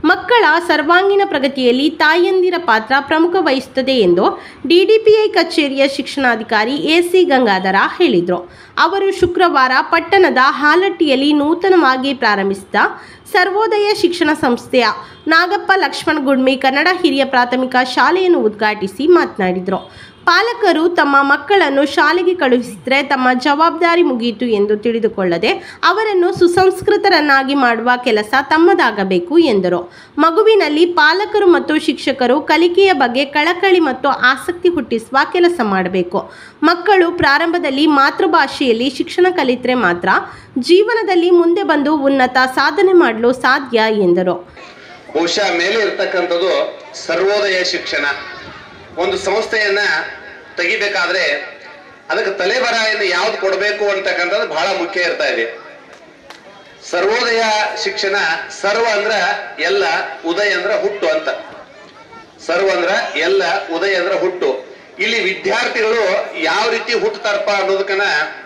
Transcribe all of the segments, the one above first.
ಮಕ್ಕಳ ಸರ್ವಾಂಗೀಣ ಪ್ರಗತಿಯಲ್ಲಿ ತಾಯಂದಿರ ಪಾತ್ರ ಪ್ರಮುಖ ವಹಿಸುತ್ತದೆ ಎಂದು ಡಿಡಿಪಿಐ ಕಚೇರಿಯ ಶಿಕ್ಷಣಾಧಿಕಾರಿ ಎಸಿ ಗಂಗಾಧರ ಹೇಳಿದರು ಅವರು ಶುಕ್ರವಾರ ಪಟ್ಟಣದ ಹಾಲಟ್ಟಿಯಲ್ಲಿ ನೂತನವಾಗಿ ಪ್ರಾರಂಭಿಸಿದ ಸರ್ವೋದಯ ಶಿಕ್ಷಣ ಸಂಸ್ಥೆಯ ನಾಗಪ್ಪ ಲಕ್ಷ್ಮಣ್ ಗುಡ್ಮಿ ಕನ್ನಡ ಹಿರಿಯ ಪ್ರಾಥಮಿಕ ಶಾಲೆಯನ್ನು ಉದ್ಘಾಟಿಸಿ ಮಾತನಾಡಿದರು ಪಾಲಕರು ತಮ್ಮ ಮಕ್ಕಳನ್ನು ಶಾಲೆಗೆ ಕಳುಹಿಸಿದರೆ ತಮ್ಮ ಜವಾಬ್ದಾರಿ ಮುಗಿಯಿತು ಎಂದು ತಿಳಿದುಕೊಳ್ಳದೆ ಅವರನ್ನು ಸುಸಂಸ್ಕೃತರನ್ನಾಗಿ ಮಾಡುವ ಕೆಲಸ ತಮ್ಮದಾಗಬೇಕು ಎಂದರು ಮಗುವಿನಲ್ಲಿ ಪಾಲಕರು ಮತ್ತು ಶಿಕ್ಷಕರು ಕಲಿಕೆಯ ಬಗ್ಗೆ ಕಳಕಳಿ ಮತ್ತು ಆಸಕ್ತಿ ಹುಟ್ಟಿಸುವ ಕೆಲಸ ಮಾಡಬೇಕು ಮಕ್ಕಳು ಪ್ರಾರಂಭದಲ್ಲಿ ಮಾತೃಭಾಷೆಯಲ್ಲಿ ಶಿಕ್ಷಣ ಕಲಿತರೆ ಮಾತ್ರ ಜೀವನದಲ್ಲಿ ಮುಂದೆ ಬಂದು ಉನ್ನತ ಸಾಧನೆ ಮಾಡಲು ಸಾಧ್ಯ ಎಂದರು ಬಹುಶಃ ಮೇಲೆ ಇರ್ತಕ್ಕಂಥದ್ದು ಸರ್ವೋದಯ ಶಿಕ್ಷಣ ಒಂದು ಸಂಸ್ಥೆಯನ್ನ ತೆಗಿಬೇಕಾದ್ರೆ ಅದಕ್ಕೆ ತಲೆಬರಹವನ್ನು ಯಾವ್ದು ಕೊಡಬೇಕು ಅಂತಕ್ಕಂಥದ್ದು ಬಹಳ ಮುಖ್ಯ ಇರ್ತಾ ಇದೆ ಸರ್ವೋದಯ ಶಿಕ್ಷಣ ಸರ್ವ ಅಂದ್ರ ಎಲ್ಲ ಉದಯ ಅಂದ್ರ ಹುಟ್ಟು ಅಂತ ಸರ್ವ ಅಂದ್ರ ಎಲ್ಲ ಉದಯ ಅಂದ್ರ ಹುಟ್ಟು ಇಲ್ಲಿ ವಿದ್ಯಾರ್ಥಿಗಳು ಯಾವ ರೀತಿ ಹುಟ್ಟುತ್ತಾರಪ್ಪ ಅನ್ನೋದಕ್ಕನ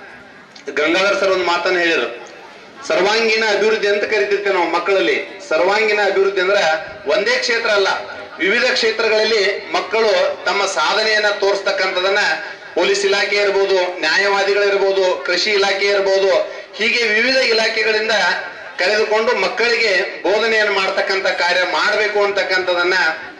ಗಂಗಾಧರ್ ಸರ್ ಒಂದು ಮಾತನ್ನ ಹೇಳಿದ್ರು ಸರ್ವಾಂಗೀಣ ಅಭಿವೃದ್ಧಿ ಅಂತ ಕರಿತಿರ್ತೇವೆ ನಾವು ಮಕ್ಕಳಲ್ಲಿ ಸರ್ವಾಂಗೀಣ ಅಭಿವೃದ್ಧಿ ಅಂದ್ರ ಒಂದೇ ಕ್ಷೇತ್ರ ಅಲ್ಲ ವಿವಿಧ ಕ್ಷೇತ್ರಗಳಲ್ಲಿ ಮಕ್ಕಳು ತಮ್ಮ ಸಾಧನೆಯನ್ನ ತೋರಿಸ್ತಕ್ಕಂಥದನ್ನ ಪೊಲೀಸ್ ಇಲಾಖೆ ಇರ್ಬೋದು ನ್ಯಾಯವಾದಿಗಳಿರ್ಬೋದು ಕೃಷಿ ಇಲಾಖೆ ಇರ್ಬೋದು ಹೀಗೆ ವಿವಿಧ ಇಲಾಖೆಗಳಿಂದ ಕರೆದುಕೊಂಡು ಮಕ್ಕಳಿಗೆ ಬೋಧನೆಯನ್ನು ಮಾಡ್ತಕ್ಕಂಥ ಕಾರ್ಯ ಮಾಡಬೇಕು ಅಂತಕ್ಕಂಥದನ್ನ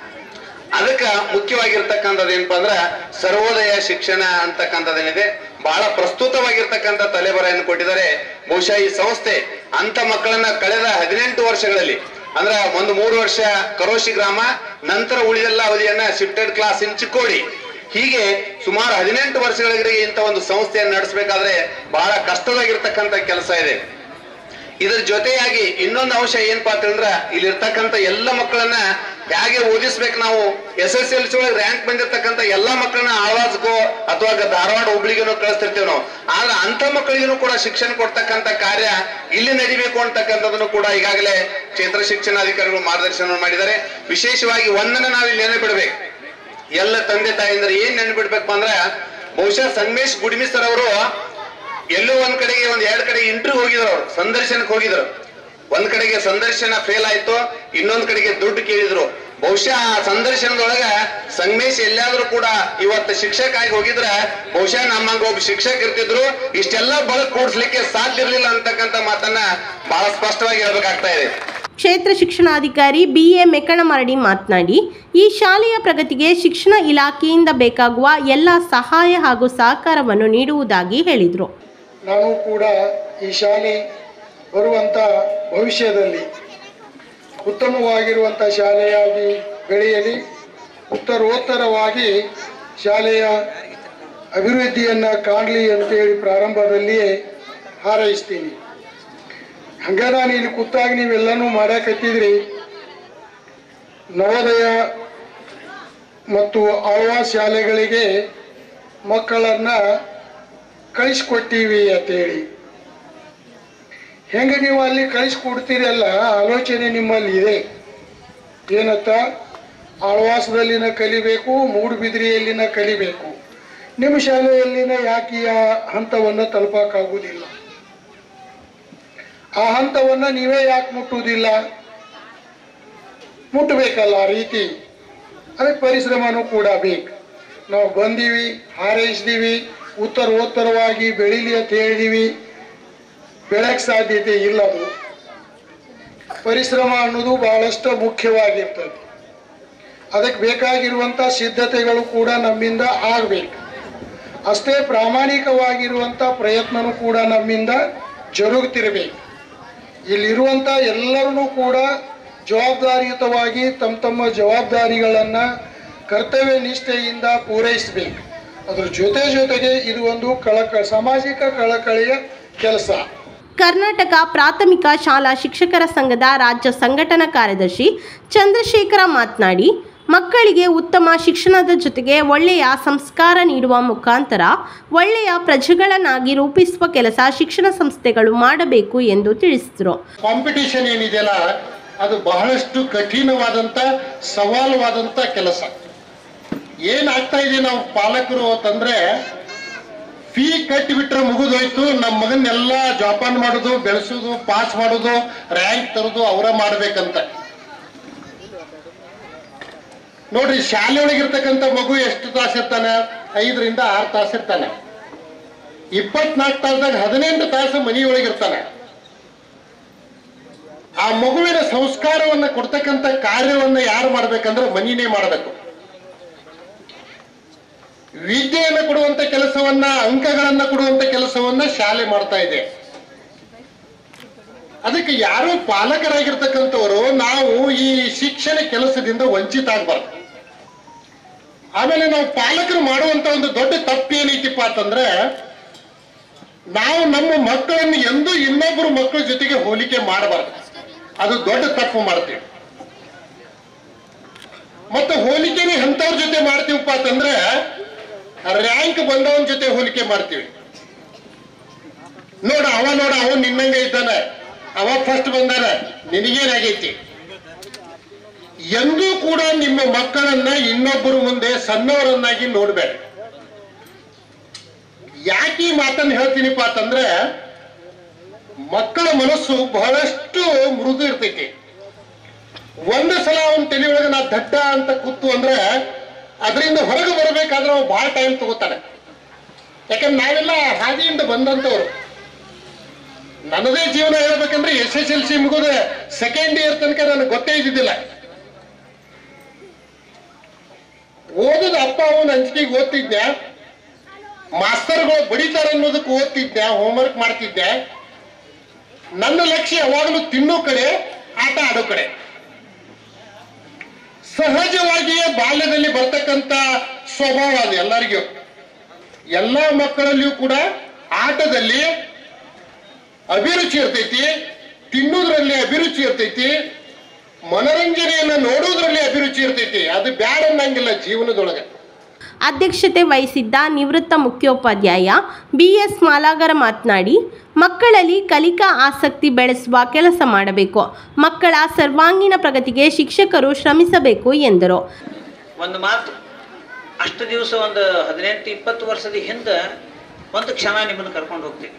ಅದಕ್ಕ ಮುಖ್ಯವಾಗಿರ್ತಕ್ಕಂಥದ್ದು ಏನಪ್ಪಾ ಅಂದ್ರ ಸರ್ವೋದಯ ಶಿಕ್ಷಣ ಅಂತಕ್ಕಂಥದ್ದೇನಿದೆ ಬಹಳ ಪ್ರಸ್ತುತವಾಗಿರ್ತಕ್ಕಂಥ ತಲೆಬರಹನ್ನು ಕೊಟ್ಟಿದ್ದಾರೆ ಬಹುಶಃ ಈ ಸಂಸ್ಥೆ ಅಂತ ಮಕ್ಕಳನ್ನ ಕಳೆದ ಹದಿನೆಂಟು ವರ್ಷಗಳಲ್ಲಿ ಅಂದ್ರ ಒಂದು ಮೂರು ವರ್ಷ ಕರೋಶಿ ಗ್ರಾಮ ನಂತರ ಉಳಿದೆಲ್ಲ ಅವಧಿಯನ್ನ ಶಿಫ್ಟೆಡ್ ಕ್ಲಾಸ್ ಇನ್ ಚಿಕ್ಕೋಡಿ ಹೀಗೆ ಸುಮಾರು ಹದಿನೆಂಟು ವರ್ಷಗಳಿಗೆ ಇಂಥ ಒಂದು ಸಂಸ್ಥೆಯನ್ನು ನಡೆಸಬೇಕಾದ್ರೆ ಬಹಳ ಕಷ್ಟದಾಗಿರ್ತಕ್ಕಂಥ ಕೆಲಸ ಇದೆ ಇದ್ರ ಜೊತೆಯಾಗಿ ಇನ್ನೊಂದು ಅಂಶ ಏನಪ್ಪಾ ಅಂತಂದ್ರ ಇಲ್ಲಿರ್ತಕ್ಕಂಥ ಎಲ್ಲ ಮಕ್ಕಳನ್ನ ಹೇಗೆ ಓದಿಸ್ಬೇಕು ನಾವು ಎಸ್ ಎಸ್ ಎಲ್ ಸಿ ಒಳಗೆ ರ್ಯಾಂಕ್ ಬಂದಿರ್ತಕ್ಕಂಥ ಎಲ್ಲಾ ಮಕ್ಕಳನ್ನ ಆಳ್ವಾಸ್ಗೋ ಅಥವಾ ಧಾರವಾಡ ಹುಬ್ಳಿಗೆನೋ ಕಳಿಸ್ತಿರ್ತೇವೆ ನಾವು ಆದ್ರೆ ಅಂತ ಮಕ್ಕಳಿಗೂ ಕೂಡ ಶಿಕ್ಷಣ ಕೊಡ್ತಕ್ಕಂಥ ಕಾರ್ಯ ಇಲ್ಲಿ ನಡಿಬೇಕು ಅಂತಕ್ಕಂಥದನ್ನು ಕೂಡ ಈಗಾಗಲೇ ಕ್ಷೇತ್ರ ಶಿಕ್ಷಣಾಧಿಕಾರಿಗಳು ಮಾರ್ಗದರ್ಶನ ಮಾಡಿದ್ದಾರೆ ವಿಶೇಷವಾಗಿ ಒಂದನ್ನ ನಾವು ಇಲ್ಲಿ ನೆನಪಿಡ್ಬೇಕು ಎಲ್ಲ ತಂದೆ ತಾಯಿಂದ್ರೆ ಏನ್ ನೆನ್ಪಿಡ್ಬೇಕು ಅಂದ್ರೆ ಬಹುಶಃ ಸಂಗಮೇಶ್ ಗುಡಿಮಿ ಸರ್ ಅವರು ಎಲ್ಲೋ ಒಂದ್ ಕಡೆಗೆ ಒಂದ್ ಎರಡ್ ಕಡೆ ಇಂಟರ್ವ್ಯೂ ಹೋಗಿದ್ರು ಅವ್ರು ಸಂದರ್ಶನಕ್ಕೆ ಹೋಗಿದ್ರು ಒಂದ್ ಕಡೆಗೆ ಸಂದರ್ಶನ ಫೇಲ್ ಆಯ್ತು ಇನ್ನೊಂದ್ ಕಡೆಗೆ ದುಡ್ಡು ಕೇಳಿದ್ರು ಬಹುಶಃ ಆ ಸಂದರ್ಶನದೊಳಗ ಸಂಗಮೇಶ್ ಎಲ್ಲಾದ್ರೂ ಕೂಡ ಇವತ್ತು ಶಿಕ್ಷಕ ಆಗಿ ಹೋಗಿದ್ರೆ ಬಹುಶಃ ನಮ್ಮಂಗ ಒಬ್ಬ ಶಿಕ್ಷಕ ಇರ್ತಿದ್ರು ಇಷ್ಟೆಲ್ಲ ಬಳಕ್ ಕೂಡ್ಸ್ಲಿಕ್ಕೆ ಸಾಧ್ಯ ಇರ್ಲಿಲ್ಲ ಅಂತಕ್ಕಂಥ ಮಾತನ್ನ ಬಹಳ ಸ್ಪಷ್ಟವಾಗಿ ಹೇಳ್ಬೇಕಾಗ್ತಾ ಇದೆ ಕ್ಷೇತ್ರ ಶಿಕ್ಷಣಾಧಿಕಾರಿ ಬಿ ಎ ಮೆಕಣಮರಡಿ ಮಾತನಾಡಿ ಈ ಶಾಲೆಯ ಪ್ರಗತಿಗೆ ಶಿಕ್ಷಣ ಇಲಾಖೆಯಿಂದ ಬೇಕಾಗುವ ಎಲ್ಲ ಸಹಾಯ ಹಾಗೂ ಸಹಕಾರವನ್ನು ನೀಡುವುದಾಗಿ ಹೇಳಿದರು ನಾನು ಕೂಡ ಈ ಶಾಲೆ ಬರುವಂಥ ಭವಿಷ್ಯದಲ್ಲಿ ಉತ್ತಮವಾಗಿರುವಂಥ ಶಾಲೆಯಾಗಿ ಬೆಳೆಯಲಿ ಉತ್ತರೋತ್ತರವಾಗಿ ಶಾಲೆಯ ಅಭಿವೃದ್ಧಿಯನ್ನು ಕಾಣಲಿ ಅಂತೇಳಿ ಪ್ರಾರಂಭದಲ್ಲಿಯೇ ಹಾರೈಸ್ತೀನಿ ಹಂಗ ನಾನು ಇಲ್ಲಿ ಕೂತಾಗ ನೀವೆಲ್ಲನೂ ಮಾಡಕತ್ತಿದ್ರಿ ನವೋದಯ ಮತ್ತು ಆಳ್ವಾಸ್ ಶಾಲೆಗಳಿಗೆ ಮಕ್ಕಳನ್ನು ಕಳಿಸ್ಕೊಟ್ಟಿವಿ ಅಂತೇಳಿ ಹೆಂಗೆ ನೀವು ಅಲ್ಲಿ ಕಳಿಸ್ಕೊಡ್ತೀರಲ್ಲ ಆಲೋಚನೆ ನಿಮ್ಮಲ್ಲಿ ಇದೆ ಏನತ್ತ ಆಳ್ವಾಸದಲ್ಲಿನ ಕಲಿಬೇಕು ಮೂಡುಬಿದ್ರಿಯಲ್ಲಿನ ಕಲಿಬೇಕು ನಿಮ್ಮ ಶಾಲೆಯಲ್ಲಿನ ಯಾಕೆ ಆ ಹಂತವನ್ನು ತಲುಪಕ್ಕಾಗುವುದಿಲ್ಲ ಆ ಹಂತವನ್ನು ನೀವೇ ಯಾಕೆ ಮುಟ್ಟುವುದಿಲ್ಲ ಮುಟ್ಟಬೇಕಲ್ಲ ಆ ರೀತಿ ಅದಕ್ಕೆ ಪರಿಶ್ರಮನೂ ಕೂಡ ಬೇಕು ನಾವು ಬಂದೀವಿ ಹಾರೈಸಿದೀವಿ ಉತ್ತರೋತ್ತರವಾಗಿ ಬೆಳೀಲಿ ಅಂತ ಹೇಳಿದೀವಿ ಬೆಳಕ್ ಸಾಧ್ಯತೆ ಇಲ್ಲ ಅದು ಪರಿಶ್ರಮ ಅನ್ನೋದು ಬಹಳಷ್ಟು ಮುಖ್ಯವಾಗಿರ್ತದೆ ಅದಕ್ಕೆ ಬೇಕಾಗಿರುವಂಥ ಸಿದ್ಧತೆಗಳು ಕೂಡ ನಮ್ಮಿಂದ ಆಗಬೇಕು ಅಷ್ಟೇ ಪ್ರಾಮಾಣಿಕವಾಗಿರುವಂಥ ಪ್ರಯತ್ನನೂ ಕೂಡ ನಮ್ಮಿಂದ ಜರುಗುತ್ತಿರಬೇಕು ಇಲ್ಲಿರುವಂಥ ಎಲ್ಲರನ್ನೂ ಕೂಡ ಜವಾಬ್ದಾರಿಯುತವಾಗಿ ತಮ್ಮ ತಮ್ಮ ಜವಾಬ್ದಾರಿಗಳನ್ನು ಕರ್ತವ್ಯ ನಿಷ್ಠೆಯಿಂದ ಪೂರೈಸಬೇಕು ಅದ್ರ ಜೊತೆ ಜೊತೆಗೆ ಇದು ಒಂದು ಕಳಕ ಸಾಮಾಜಿಕ ಕಳಕಳಿಯ ಕೆಲಸ ಕರ್ನಾಟಕ ಪ್ರಾಥಮಿಕ ಶಾಲಾ ಶಿಕ್ಷಕರ ಸಂಘದ ರಾಜ್ಯ ಸಂಘಟನಾ ಕಾರ್ಯದರ್ಶಿ ಚಂದ್ರಶೇಖರ ಮಾತನಾಡಿ ಮಕ್ಕಳಿಗೆ ಉತ್ತಮ ಶಿಕ್ಷಣದ ಜೊತೆಗೆ ಒಳ್ಳೆಯ ಸಂಸ್ಕಾರ ನೀಡುವ ಮುಖಾಂತರ ಒಳ್ಳೆಯ ಪ್ರಜೆಗಳನ್ನಾಗಿ ರೂಪಿಸುವ ಕೆಲಸ ಶಿಕ್ಷಣ ಸಂಸ್ಥೆಗಳು ಮಾಡಬೇಕು ಎಂದು ತಿಳಿಸಿದರು ಕಾಂಪಿಟಿಷನ್ ಏನಿದೆಯಲ್ಲ ಅದು ಬಹಳಷ್ಟು ಕಠಿಣವಾದಂಥ ಸವಾಲುವಾದಂಥ ಕೆಲಸ ಏನಾಗ್ತಾ ಇದೆ ನಾವು ಪಾಲಕರು ಅಂತಂದ್ರೆ ಫೀ ಕಟ್ಟಿಬಿಟ್ರೆ ಮುಗಿದೋಯ್ತು ನಮ್ಮ ಮಗನ್ನೆಲ್ಲ ಜೋಪಾನ ಮಾಡೋದು ಬೆಳೆಸೋದು ಪಾಸ್ ಮಾಡೋದು ರ್ಯಾಂಕ್ ತರೋದು ಅವರ ಮಾಡ್ಬೇಕಂತ ನೋಡ್ರಿ ಶಾಲೆ ಒಳಗಿರ್ತಕ್ಕಂಥ ಮಗು ಎಷ್ಟು ತಾಸು ಇರ್ತಾನೆ ಐದರಿಂದ ಆರು ತಾಸು ಇರ್ತಾನೆ ಇಪ್ಪತ್ನಾಲ್ಕು ತಾಸದಾಗ ಹದಿನೆಂಟು ತಾಸು ಮನೆಯೊಳಗಿರ್ತಾನೆ ಆ ಮಗುವಿನ ಸಂಸ್ಕಾರವನ್ನ ಕೊಡ್ತಕ್ಕಂಥ ಕಾರ್ಯವನ್ನ ಯಾರು ಮಾಡ್ಬೇಕಂದ್ರೆ ಮನಿನೇ ಮಾಡಬೇಕು ವಿದ್ಯೆಯನ್ನು ಕೊಡುವಂತ ಕೆಲಸವನ್ನ ಅಂಕಗಳನ್ನ ಕೊಡುವಂತ ಕೆಲಸವನ್ನ ಶಾಲೆ ಮಾಡ್ತಾ ಇದೆ ಅದಕ್ಕೆ ಯಾರು ಪಾಲಕರಾಗಿರ್ತಕ್ಕಂಥವರು ನಾವು ಈ ಶಿಕ್ಷಣ ಕೆಲಸದಿಂದ ವಂಚಿತ ಆಗ್ಬಾರ್ದು ಆಮೇಲೆ ನಾವು ಪಾಲಕರು ಮಾಡುವಂತ ಒಂದು ದೊಡ್ಡ ತಪ್ಪು ಏನೈತಿಪ್ಪ ಅಂತಂದ್ರೆ ನಾವು ನಮ್ಮ ಮಕ್ಕಳನ್ನು ಎಂದೂ ಇನ್ನೊಬ್ಬರು ಮಕ್ಕಳ ಜೊತೆಗೆ ಹೋಲಿಕೆ ಮಾಡಬಾರ್ದು ಅದು ದೊಡ್ಡ ತಪ್ಪು ಮಾಡ್ತೀವಿ ಮತ್ತೆ ಹೋಲಿಕೆನೇ ಎಂಥವ್ರ ಜೊತೆ ಮಾಡ್ತೀವಪ್ಪ ಅಂತಂದ್ರೆ ರ್ಯಾಂಕ್ ಬಂದವನ ಜೊತೆ ಹೋಲಿಕೆ ಮಾಡ್ತೀವಿ ನೋಡ ಅವ ನೋಡ ಅವ ನಿನ್ನಂಗೆ ಇದ್ದಾನೆ ಅವ ಫಸ್ಟ್ ಬಂದಾನ ನಿನಗೇನಾಗೈತಿ ಎಂದೂ ಕೂಡ ನಿಮ್ಮ ಮಕ್ಕಳನ್ನ ಇನ್ನೊಬ್ಬರ ಮುಂದೆ ಸಣ್ಣವರನ್ನಾಗಿ ನೋಡ್ಬೇಡ ಯಾಕೆ ಈ ಮಾತನ್ನ ಹೇಳ್ತೀನಿಪ್ಪ ಅಂತಂದ್ರೆ ಮಕ್ಕಳ ಮನಸ್ಸು ಬಹಳಷ್ಟು ಮೃದು ಇರ್ತೈತಿ ಒಂದು ಸಲ ಅವನ ತಲೆಯೊಳಗೆ ನಾ ದಡ್ಡ ಅಂತ ಕೂತು ಅಂದ್ರೆ ಅದರಿಂದ ಹೊರಗೆ ಬರಬೇಕಾದ್ರೆ ಅವ ಬಹಳ ಟೈಮ್ ತಗೋತಾನೆ ಯಾಕಂದ್ರೆ ನಾವೆಲ್ಲ ಹಾದಿಯಿಂದ ಬಂದಂತವ್ರು ನನ್ನದೇ ಜೀವನ ಹೇಳ್ಬೇಕಂದ್ರೆ ಎಸ್ ಎಸ್ ಎಲ್ ಸಿ ಮುಗಿದ ಸೆಕೆಂಡ್ ಇಯರ್ ತನಕ ನನಗೆ ಗೊತ್ತೇ ಇದ್ದಿದ್ದಿಲ್ಲ ಓದದ ಅಪ್ಪ ಅವನ ಅಂಜಿಕೆಗೆ ಓದ್ತಿದ್ದೆ ಮಾಸ್ತರ್ಗಳು ಬಡಿತಾರೆ ಅನ್ನೋದಕ್ಕೆ ಓದ್ತಿದ್ದೆ ಹೋಮ್ವರ್ಕ್ ಮಾಡ್ತಿದ್ದೆ ನನ್ನ ಲಕ್ಷ್ಯ ಯಾವಾಗಲೂ ತಿನ್ನೋ ಕಡೆ ಆಟ ಆಡೋ ಕಡೆ ಸಹಜವಾಗಿಯೇ ಬಾಲ್ಯದಲ್ಲಿ ಬರ್ತಕ್ಕಂತ ಸ್ವಭಾವ ಅದು ಎಲ್ಲರಿಗೂ ಎಲ್ಲ ಮಕ್ಕಳಲ್ಲಿಯೂ ಕೂಡ ಆಟದಲ್ಲಿ ಅಭಿರುಚಿ ಇರ್ತೈತಿ ತಿನ್ನೋದ್ರಲ್ಲಿ ಅಭಿರುಚಿ ಇರ್ತೈತಿ ಮನರಂಜನೆಯನ್ನ ನೋಡೋದ್ರಲ್ಲಿ ಅಭಿರುಚಿ ಇರ್ತೈತಿ ಅದು ಬ್ಯಾಡ ಅನ್ನಂಗಿಲ್ಲ ಜೀವನದೊಳಗೆ ಅಧ್ಯಕ್ಷತೆ ವಹಿಸಿದ್ದ ನಿವೃತ್ತ ಮುಖ್ಯೋಪಾಧ್ಯಾಯ ಬಿ ಎಸ್ ಮಾಲಾಗರ ಮಾತನಾಡಿ ಮಕ್ಕಳಲ್ಲಿ ಕಲಿಕಾ ಆಸಕ್ತಿ ಬೆಳೆಸುವ ಕೆಲಸ ಮಾಡಬೇಕು ಮಕ್ಕಳ ಸರ್ವಾಂಗೀಣ ಪ್ರಗತಿಗೆ ಶಿಕ್ಷಕರು ಶ್ರಮಿಸಬೇಕು ಎಂದರು ಒಂದು ಮಾತು ಅಷ್ಟು ದಿವಸ ಒಂದು ಹದಿನೆಂಟು ಇಪ್ಪತ್ತು ವರ್ಷದ ಹಿಂದೆ ಒಂದು ಕ್ಷಣ ನಿಮ್ಮನ್ನು ಕರ್ಕೊಂಡು ಹೋಗ್ತೀನಿ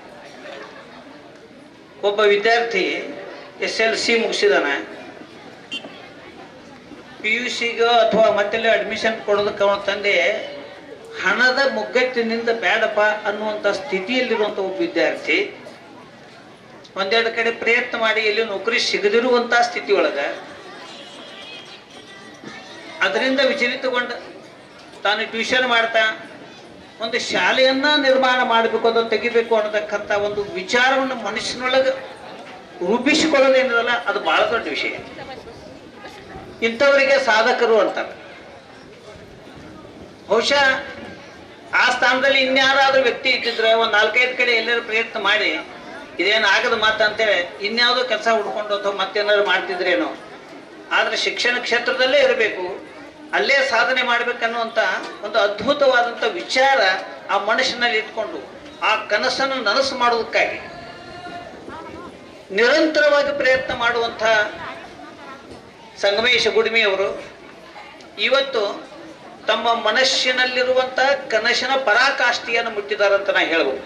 ಒಬ್ಬ ವಿದ್ಯಾರ್ಥಿ ಎಸ್ ಎಲ್ ಸಿ ಮುಗಿಸಿದಾನೆ ಪಿ ಯು ಸಿಗೋ ಅಥವಾ ಮತ್ತೆಲ್ಲ ಅಡ್ಮಿಷನ್ ಕೊಡೋದಕ್ಕೆ ಅವನ ತಂದೆ ಹಣದ ಮುಗ್ಗಟ್ಟಿನಿಂದ ಬೇಡಪ್ಪ ಅನ್ನುವಂಥ ಸ್ಥಿತಿಯಲ್ಲಿರುವಂಥ ಒಬ್ಬ ವಿದ್ಯಾರ್ಥಿ ಒಂದೆರಡು ಕಡೆ ಪ್ರಯತ್ನ ಮಾಡಿ ಎಲ್ಲಿ ನೌಕರಿ ಸಿಗದಿರುವಂಥ ಸ್ಥಿತಿ ಒಳಗೆ ಅದರಿಂದ ವಿಚಲಿತಗೊಂಡ ತಾನು ಟ್ಯೂಷನ್ ಮಾಡ್ತಾ ಒಂದು ಶಾಲೆಯನ್ನ ನಿರ್ಮಾಣ ಮಾಡಬೇಕು ಅದನ್ನು ತೆಗಿಬೇಕು ಅನ್ನತಕ್ಕಂಥ ಒಂದು ವಿಚಾರವನ್ನು ಮನುಷ್ಯನೊಳಗೆ ರೂಪಿಸಿಕೊಳ್ಳೋದೇನಿದಲ್ಲ ಅದು ಬಹಳ ದೊಡ್ಡ ವಿಷಯ ಇಂಥವರಿಗೆ ಸಾಧಕರು ಅಂತಾರೆ ಬಹುಶಃ ಆ ಸ್ಥಾನದಲ್ಲಿ ಇನ್ಯಾರಾದ್ರೂ ವ್ಯಕ್ತಿ ಇದ್ದಿದ್ರೆ ಒಂದ್ ನಾಲ್ಕೈದು ಕಡೆ ಎಲ್ಲರೂ ಪ್ರಯತ್ನ ಮಾಡಿ ಇದೇನು ಆಗದ ಮಾತು ಅಂತೇಳಿ ಇನ್ಯಾವುದೋ ಕೆಲಸ ಹುಡ್ಕೊಂಡು ಅಥವಾ ಮತ್ತೇನಾದ್ರು ಮಾಡ್ತಿದ್ರೇನೋ ಆದ್ರೆ ಶಿಕ್ಷಣ ಕ್ಷೇತ್ರದಲ್ಲೇ ಇರಬೇಕು ಅಲ್ಲೇ ಸಾಧನೆ ಮಾಡ್ಬೇಕನ್ನುವಂತ ಒಂದು ಅದ್ಭುತವಾದಂತ ವಿಚಾರ ಆ ಮನುಷ್ಯನಲ್ಲಿ ಇಟ್ಕೊಂಡು ಆ ಕನಸನ್ನು ನನಸು ಮಾಡೋದಕ್ಕಾಗಿ ನಿರಂತರವಾಗಿ ಪ್ರಯತ್ನ ಮಾಡುವಂತ ಸಂಗಮೇಶ ಗುಡಿಮೆಯವರು ಇವತ್ತು ತಮ್ಮ ಮನಸ್ಸಿನಲ್ಲಿರುವಂತ ಕನಸಿನ ಪರಾಕಾಷ್ಠೆಯನ್ನು ಮುಟ್ಟಿದಾರಂತ ನಾ ಹೇಳ್ಬೋದು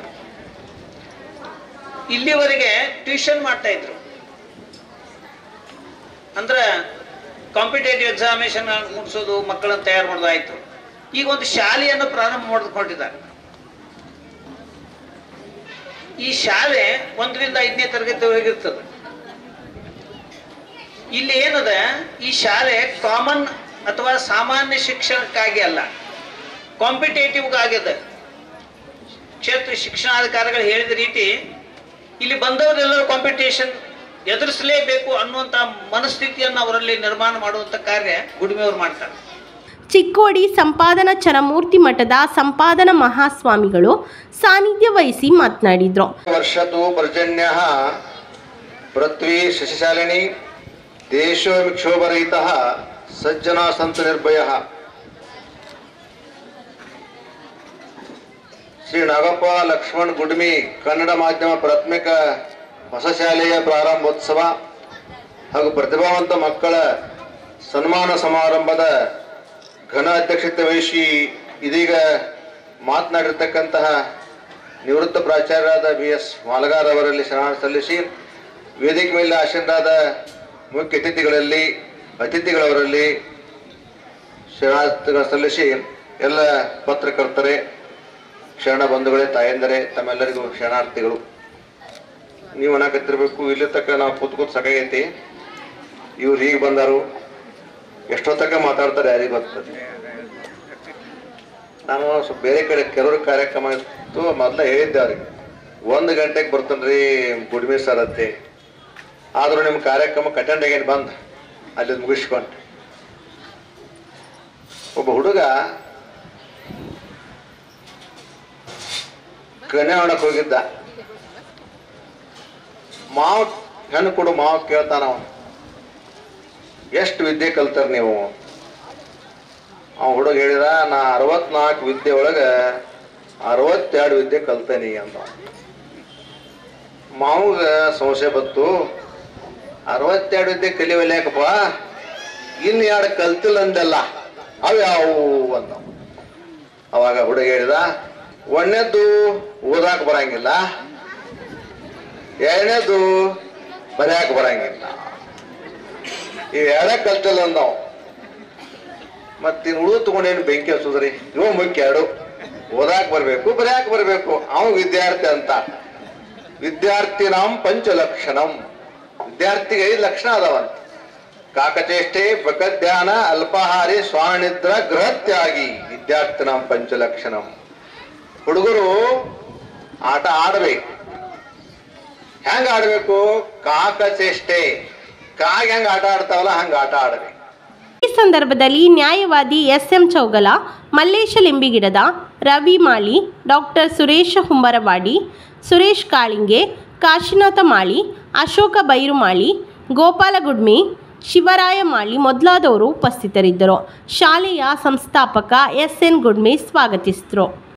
ಇಲ್ಲಿವರೆಗೆ ಟ್ಯೂಷನ್ ಮಾಡ್ತಾ ಇದ್ರು ಅಂದ್ರೆ ಕಾಂಪಿಟೇಟಿವ್ ಎಕ್ಸಾಮಿನೇಷನ್ ಮುಗಿಸೋದು ಮಕ್ಕಳನ್ನು ತಯಾರು ಮಾಡೋದಾಯ್ತು ಈಗ ಒಂದು ಶಾಲೆಯನ್ನು ಪ್ರಾರಂಭ ಮಾಡಿಕೊಂಡಿದ್ದಾರೆ ಈ ಶಾಲೆ ಒಂದರಿಂದ ಐದನೇ ತರಗತಿವರೆಗೆ ಇರ್ತದೆ ಇಲ್ಲಿ ಏನದ ಈ ಶಾಲೆ ಕಾಮನ್ ಅಥವಾ ಸಾಮಾನ್ಯ ಶಿಕ್ಷಣಕ್ಕಾಗಿ ಅಲ್ಲ ಕಾಂಪಿಟೇಟಿವ್ ಆಗ್ಯದ ಕ್ಷೇತ್ರ ಶಿಕ್ಷಣಾಧಿಕಾರಿಗಳು ಹೇಳಿದ ರೀತಿ ಇಲ್ಲಿ ಬಂದವರೆಲ್ಲರೂ ಕಾಂಪಿಟೇಷನ್ ಎದುರಿಸಲೇಬೇಕು ಅನ್ನುವಂತ ಮನಸ್ಥಿತಿಯನ್ನು ಅವರಲ್ಲಿ ನಿರ್ಮಾಣ ಮಾಡುವಂತ ಕಾರ್ಯ ಗುಡಿಮೆಯವರು ಮಾಡ್ತಾರೆ ಚಿಕ್ಕೋಡಿ ಸಂಪಾದನಾ ಚರಮೂರ್ತಿ ಮಠದ ಸಂಪಾದನ ಮಹಾಸ್ವಾಮಿಗಳು ಸಾನ್ನಿಧ್ಯ ವಹಿಸಿ ಮಾತನಾಡಿದರು ವರ್ಷತು ಪರ್ಜನ್ಯ ಪೃಥ್ವಿ ಶಶಿಶಾಲಿನಿ ದೇಶೋ ವಿಕ್ಷೋಭರಹಿತ ಸಜ್ಜನ ಸಂತು ನಿರ್ಭಯ ಶ್ರೀ ನಾಗಪ್ಪ ಲಕ್ಷ್ಮಣ್ ಗುಡ್ಮಿ ಕನ್ನಡ ಮಾಧ್ಯಮ ಪ್ರಾಥಮಿಕ ಹೊಸ ಶಾಲೆಯ ಪ್ರಾರಂಭೋತ್ಸವ ಹಾಗೂ ಪ್ರತಿಭಾವಂತ ಮಕ್ಕಳ ಸನ್ಮಾನ ಸಮಾರಂಭದ ಘನ ಅಧ್ಯಕ್ಷತೆ ವಹಿಸಿ ಇದೀಗ ಮಾತನಾಡಿರ್ತಕ್ಕಂತಹ ನಿವೃತ್ತ ಪ್ರಾಚಾರ್ಯರಾದ ಬಿ ಎಸ್ ಮಾಲಗಾರ್ ಅವರಲ್ಲಿ ಶರಣ ಸಲ್ಲಿಸಿ ವೇದಿಕೆ ಮೇಲೆ ಆಸೀನರಾದ ಮುಖ್ಯ ಅತಿಥಿಗಳಲ್ಲಿ ಅತಿಥಿಗಳವರಲ್ಲಿ ಶರಣಾರ್ಥಿಗಳ ಸಲ್ಲಿಸಿ ಎಲ್ಲ ಪತ್ರಕರ್ತರೇ ಶರಣ ಬಂಧುಗಳೇ ತಾಯಂದರೇ ತಮ್ಮೆಲ್ಲರಿಗೂ ಶರಣಾರ್ಥಿಗಳು ನೀವು ಅನ್ನಕತ್ತಿರ್ಬೇಕು ಇಲ್ಲಿ ತಕ್ಕ ನಾವು ಕೂತ್ ಕೂತ್ ಸಾಕಾಗೈತಿ ಇವ್ರು ಹೀಗೆ ಬಂದಾರು ಎಷ್ಟೊತ್ತಕ್ಕ ಮಾತಾಡ್ತಾರೆ ಯಾರಿಗೆ ಗೊತ್ತದ ನಾನು ಸ್ವಲ್ಪ ಬೇರೆ ಕಡೆ ಕೆಲವರು ಕಾರ್ಯಕ್ರಮ ಇತ್ತು ಮೊದಲ ಹೇಳಿದ್ದೆ ಅವ್ರಿಗೆ ಒಂದು ಗಂಟೆಗೆ ಬರ್ತೇನ್ರಿ ಗುಡ್ಮಿ ಸರ್ ಅಂತೆ ಆದ್ರೂ ನಿಮ್ಮ ಕಾರ್ಯಕ್ರಮ ಅಟೆಂಡ್ ಆಗೇನು ಬಂದ ಅಲ್ಲಿ ಮುಗಿಸ್ಕೊಂಡು ಒಬ್ಬ ಹುಡುಗ ಕನ್ಯಾ ಹೊಡಕ್ ಹೋಗಿದ್ದ ಮಾವ್ ಹೆಣ್ಣು ಕೊಡು ಮಾವ್ ಕೇಳ್ತಾನ ಅವ ಎಷ್ಟು ವಿದ್ಯೆ ಕಲ್ತಾರ ನೀವು ಅವ ಹುಡುಗ ಹೇಳಿದ ನಾ ಅರವತ್ನಾಲ್ಕು ವಿದ್ಯೆ ಒಳಗ ಅರವತ್ತೆರಡು ವಿದ್ಯೆ ಕಲ್ತೇನಿ ಅಂತ ಮಾವುಗ ಸಂಶಯ ಬತ್ತು ಅರವತ್ತೆರಡು ವಿದ್ಯೆ ಕಲಿವಲ್ಯಾಕಪ್ಪ ಇನ್ನು ಎರಡು ಕಲ್ತಿಲ್ಲ ಅಂದಲ್ಲ ಅವು ಯಾವುವು ಅಂದ ಅವಾಗ ಹುಡುಗ ಹೇಳಿದ ಒಂದನೇದ್ದು ಓದಾಕ ಬರಂಗಿಲ್ಲ ಎರಡನೇದು ಬರ್ಯಾಕ ಬರಂಗಿಲ್ಲ ಇವ್ ಎರಡೇ ಕಲ್ತಿಲ್ಲ ಅಂದವ್ ಮತ್ತಿನ್ ಉಳಿದು ತಗೊಂಡೇನು ಬೆಂಕಿ ಹಚ್ಚುದ್ರಿ ಇವ ಮುಖ್ಯ ಎರಡು ಓದಾಕ್ ಬರ್ಬೇಕು ಬರ್ಯಾಕ ಬರ್ಬೇಕು ಅವ ವಿದ್ಯಾರ್ಥಿ ಅಂತ ವಿದ್ಯಾರ್ಥಿ ನಾಂ ಪಂಚಲಕ್ಷಣಂ ವಿದ್ಯಾರ್ಥಿಗೆ ಐದು ಲಕ್ಷಣ ಅದಾವಂತ ಕಾಕಚೇಷ್ಟೆ ಬಕಧ್ಯಾನ ಅಲ್ಪಾಹಾರಿ ಸ್ವಾನಿದ್ರ ಗೃಹತ್ಯಾಗಿ ವಿದ್ಯಾರ್ಥಿ ನಾಂ ಪಂಚಲಕ್ಷಣಂ ಹುಡುಗರು ಆಟ ಆಡ್ಬೇಕು ಹೆಂಗ ಆಡ್ಬೇಕು ಕಾಕಚೇಷ್ಟೆ ಕಾಗ ಹೆಂಗ ಆಟ ಆಡ್ತಾವಲ್ಲ ಹಂಗ ಆಟ ಆಡ್ಬೇಕು ಈ ಸಂದರ್ಭದಲ್ಲಿ ನ್ಯಾಯವಾದಿ S M Chougala Mallesha Limbigidada Ravi Mali doctor Suresha Humbarawadi Suresh Kalinge Kashinatha Mali Ashoka Bairumali Gopala Gudmi Shivaraya Mali ಮೊದಲಾದವರು ಉಪಸ್ಥಿತರಿದ್ದರು ಶಾಲೆಯ ಸಂಸ್ಥಾಪಕ ಎಸ್ ಎನ್ ಗುಡ್ಮಿ ಸ್ವಾಗತಿಸಿದರು